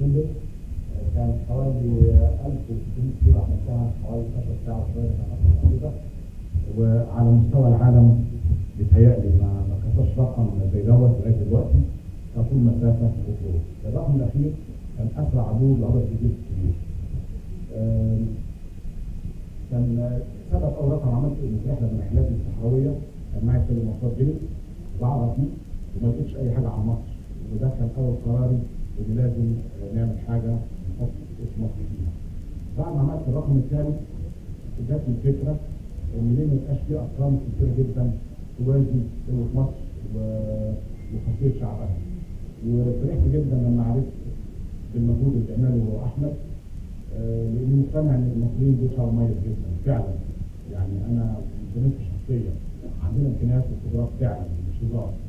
فندم آه، كان حوالي 1600 كيلو عملتها حوالي 12 ساعه وشويه كان بسيطه وعلى مستوى العالم بيتهيألي ما ما كسرش رقم زي دوت لغايه دلوقتي كطول مسافه وطول الرقم الاخير كان اسرع عبور لعبر جديد كبير آم، كان سبب اول رقم عملته ان في رحله من الرحلات الصحراويه كان معي سيد مصطفى بيه وعرفني وما لقيتش اي حاجه عن مصر وده كان اول قراري ان لازم آه، نعمل حاجه نحط اسم مصر فيها. بعد ما عملت الرقم الثالث جاتني الفكره ان ليه ما يبقاش في ارقام كتيره جدا توازي قوه مصر و- وخاصيه شعبها. وفرحت جدا لما عرفت بالمجهود اللي بيعمله احمد آه، لاني مقتنع ان المصريين دول شعب مميز جدا فعلا يعني انا بنفسي شخصيا عندنا امكانيات وقدرات فعلا مش هزار